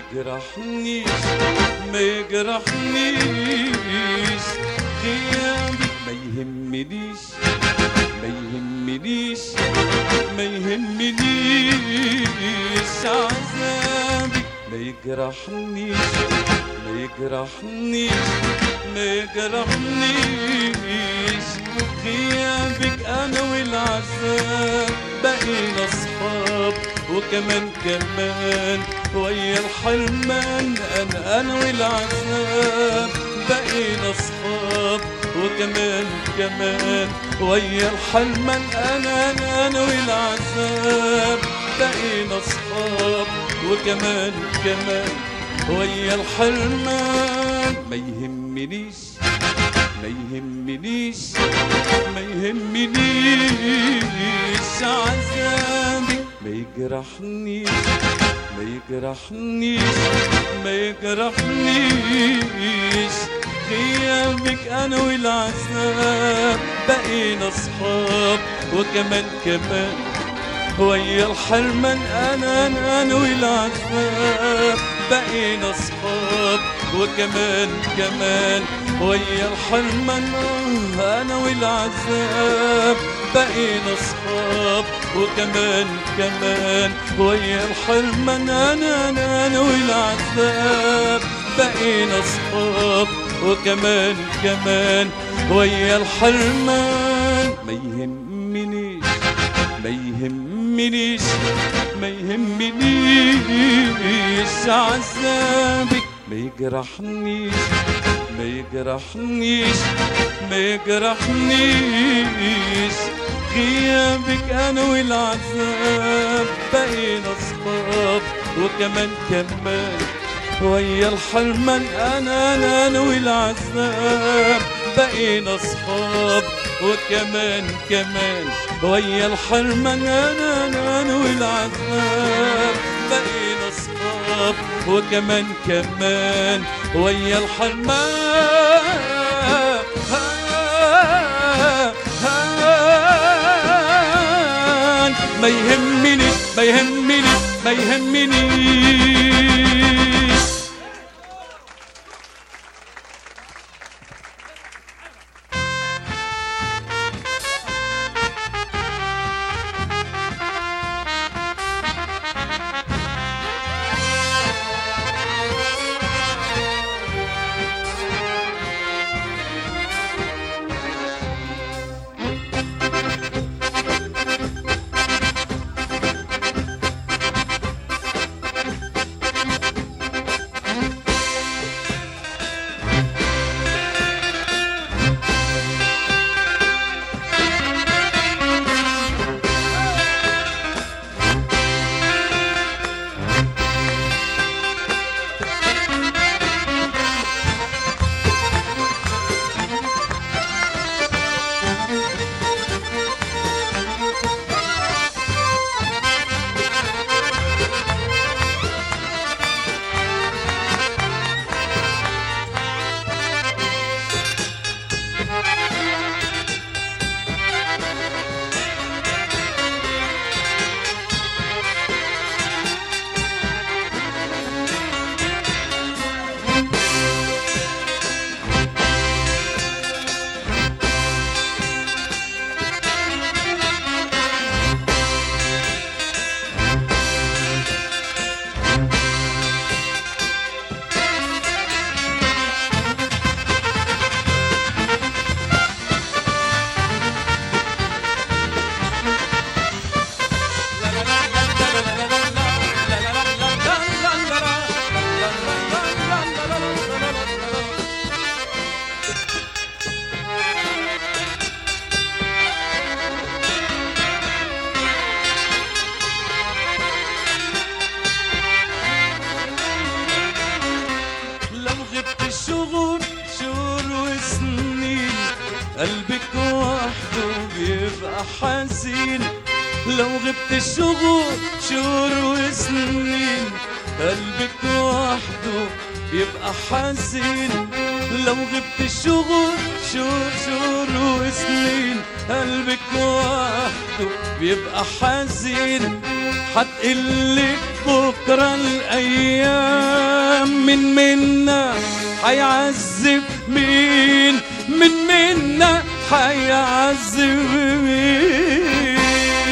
يجرحنيش ما يجرحنيش غيابك ما يهمنيش ما يهمنيش ما يهمنيش عذابك ما يجرحنيش ما يجرحنيش ما يجرحنيش غيابك انا والعذاب بقينا اصحاب وكمان كمان ويا الحرمان انا انا والعذاب بقينا اصحاب وكمان كمان ويا الحرمان انا انا انا والعذاب بقينا اصحاب وكمان كمان ويا الحرمان ما يهمنيش ما يهمنيش ما يهمنيش عذابي ما يجرحنيش ما يجرحنيش ما يجرحنيش غيابك انا والعذاب بقينا اصحاب وكمان كمان ويا الحرمان انا انا انا والعذاب بقينا اصحاب وكمان كمان ويا الحرمان آه، انا والعذاب بقينا اصحاب وكمان كمان ويا الحرمان انا انا انا والعذاب بقينا اصحاب وكمان كمان ويا الحرمان ما يهمنيش ما يهمنيش ما يهمنيش عذابك ما يجرحنيش ما يجرحنيش ما يجرحنيش غيابك انا والعذاب بقينا اصحاب وكمان كمان ويا الحرمان انا انا انا والعذاب بقينا اصحاب وكمان كمان ويا الحرمان انا انا انا والعذاب بقينا اصحاب وكمان كمان ويا الحرمان ما يهمني ما يهمني ما يهمنيش لو غبت الشغل شهور وسنين قلبك وحده بيبقى حزين لو غبت الشغل شهور وسنين قلبك وحده بيبقى حزين لو غبت الشغل شهور شهور وسنين قلبك وحده بيبقى حزين هتقلك بكرة الأيام من منا حيعذب مين من منا حيعذب مين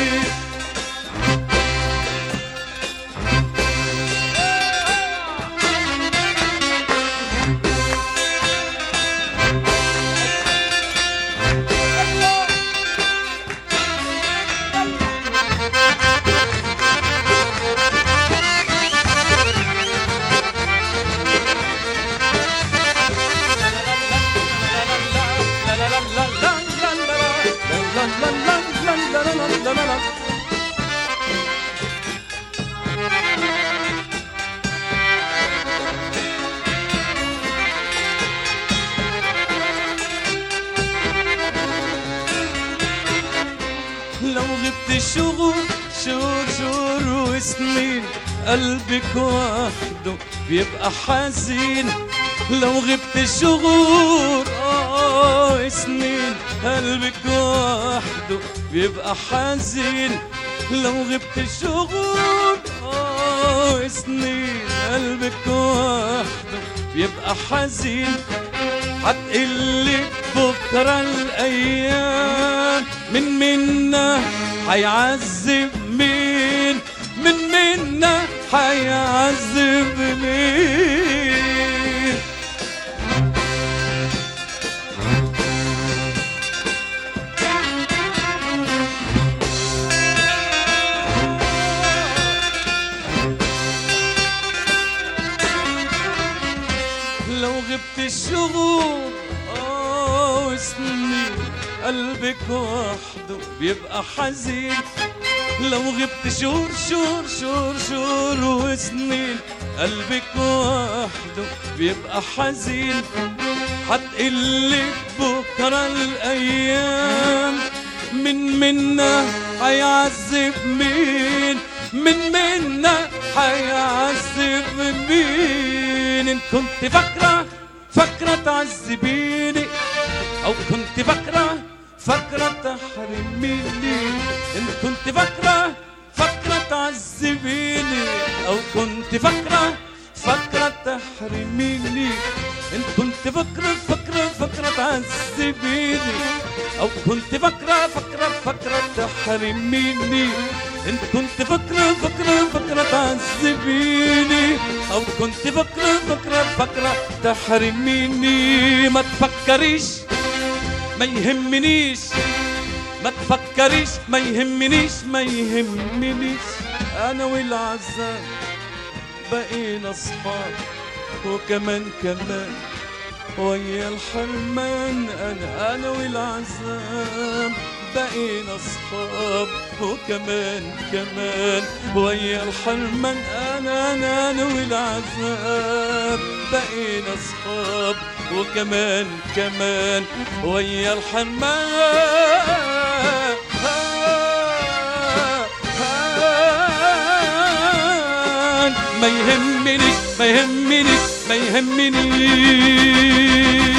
لو غبت شهور شهور شهور وسنين قلبك وحده بيبقى حزين لو غبت شهور آه سنين قلبك وحده بيبقى حزين لو غبت شهور آه سنين قلبك وحده بيبقى حزين هتقلك بكرة الأيام من منا حيعذب مين من منا حيعذب مين لو غبت الشهور اه وسنين قلبك وحده بيبقى حزين لو غبت شهور شهور شهور شهور وسنين قلبك وحده بيبقى حزين هتقلك بكرة الأيام من منا حيعذب مين من منا حيعذب مين إن كنت فاكرة فاكرة تعذبيني أو كنت فاكرة فاكرة تحرميني إن كنت فاكرة فاكرة تعذبيني أو كنت فاكرة فاكرة تحرميني إن كنت فاكرة فاكرة فاكرة تعذبيني أو كنت فاكرة فاكرة فاكرة تحرميني إن كنت فاكرة فاكرة فاكرة تعذبيني أو كنت فاكرة فاكرة فاكرة تحرميني ما تفكريش ما يهمنيش ما تفكريش ما يهمنيش ما يهمنيش انا والعذاب بقينا اصحاب وكمان كمان ويا الحرمان انا انا والعذاب بقينا اصحاب وكمان كمان ويا الحرمان انا انا انا والعذاب بقينا اصحاب وكمان كمان ويا الحرمان ما يهمنيش ما يهمنيش ما يهمنيش